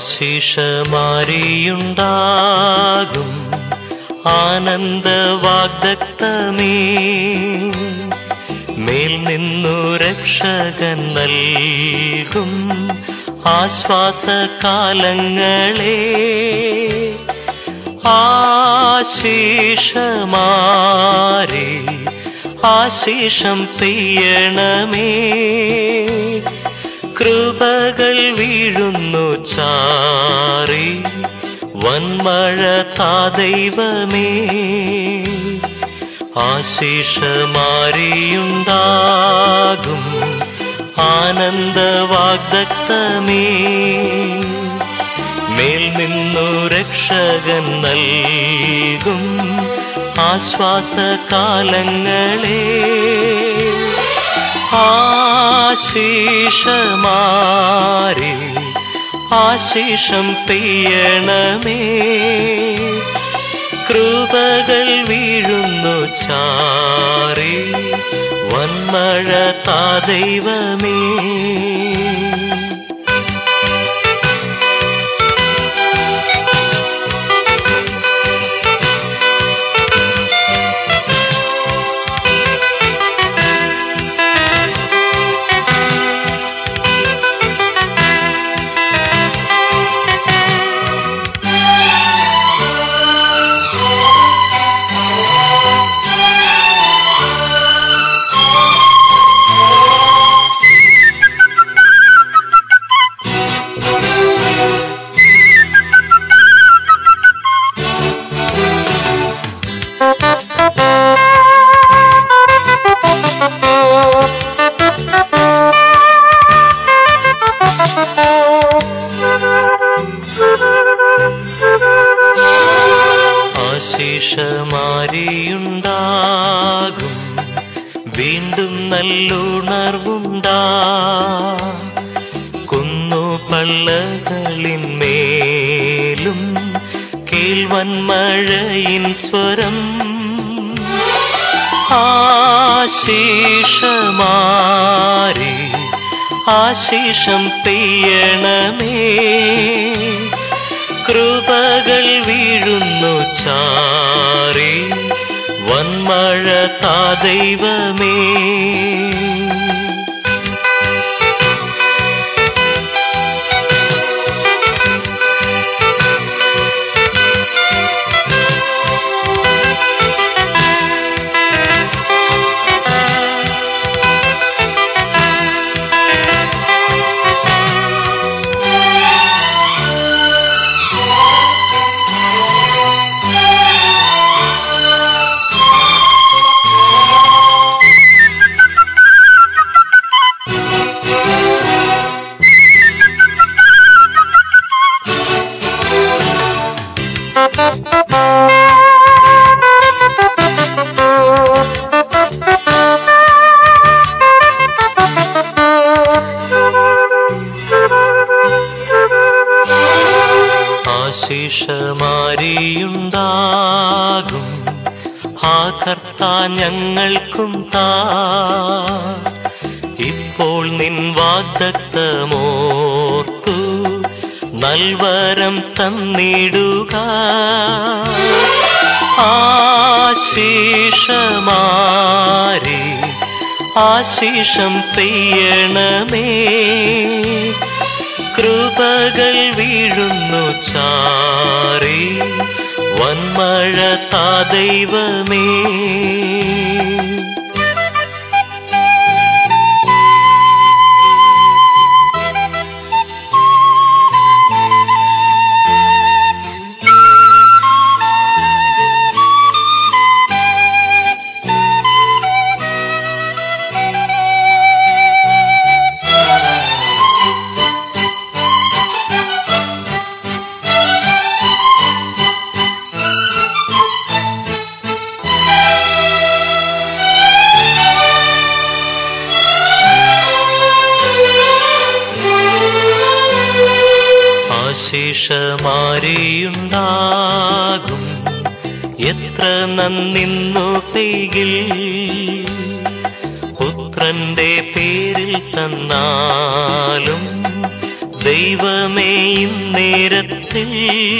ആശിഷമാരിയുണ്ടാകും ആനന്ദ വാഗ്ദത്തമേ മേൽ നിന്നു രക്ഷകൻ നൽകും ആശ്വാസകാലങ്ങളെ ആശീഷമാരെ ആശീഷം പെയ്യണമേ കൃപകൾ വീഴുന്നു ചാറി വന്മഴ താ ദൈവമേ ആശീഷമാരിയുണ്ടാകും ആനന്ദ വാഗ്ദത്തമേ മേൽ നിന്നു രക്ഷകൻ നൽകും ആശ്വാസകാലങ്ങളെ ആശീഷമാരെ ആശീഷം പെയ്യണമേ കൃപകൾ വീഴുന്നു ചാറി വന്മഴ താ ദൈവമേ ആശിഷമാരിയുണ്ടാകും വീണ്ടും നല്ലുണർവുണ്ടാ കുന്നു പള്ളകളിന്മേലും കേൾവന്മഴയിൻ സ്വരം ആശീഷമാരി ആശീഷം പെയ്യണമേ കൃപകൾ വീഴുന്നു ചാറി വന്മഴ താ ദൈവമേ ആശിഷമാരിയുണ്ടാകും ആ കർത്താ ഞങ്ങൾക്കും താ ഇപ്പോൾ നിൻ വാഗ്ദത്തമോർത്തു നൽവരം തന്നിടുക ആശീഷമാരി ആശീഷം പെയ്യണമേ കൃപകൾ വീഴുന്നു ചാറി വന്മഴ താ ദൈവമേ ആശിഷമാരിയുണ്ടാകും എത്ര നന്നിന്നു പെയ്കിൽ പുത്രന്റെ പേരിൽ തന്നാലും ദൈവമേ ഇന്നേരത്തിൽ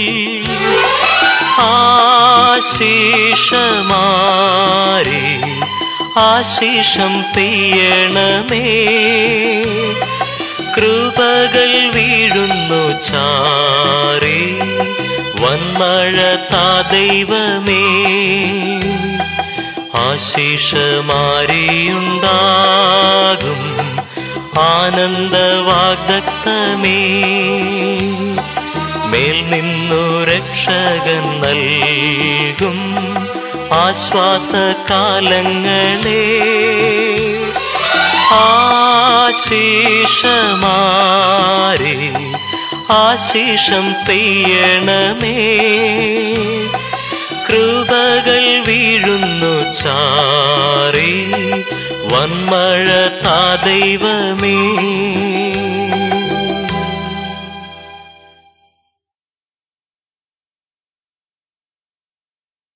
ആശീഷമാരി ആശീഷം പെയ്യണമേ കൃപകൾ വീഴുന്നു ചാരി വന്മഴ താ ദൈവമേ ആശീഷമാരിയുണ്ടാകും ആനന്ദവാഗ്ദത്തമേ മേൽ നിന്നു രക്ഷകൻ നൽകും ആശ്വാസകാലങ്ങളെ ആശീഷമാരി ആശീഷം പെയ്യണമേ കൃപകൾ വീഴുന്നു ചാറി വന്മഴ താ ദൈവമേ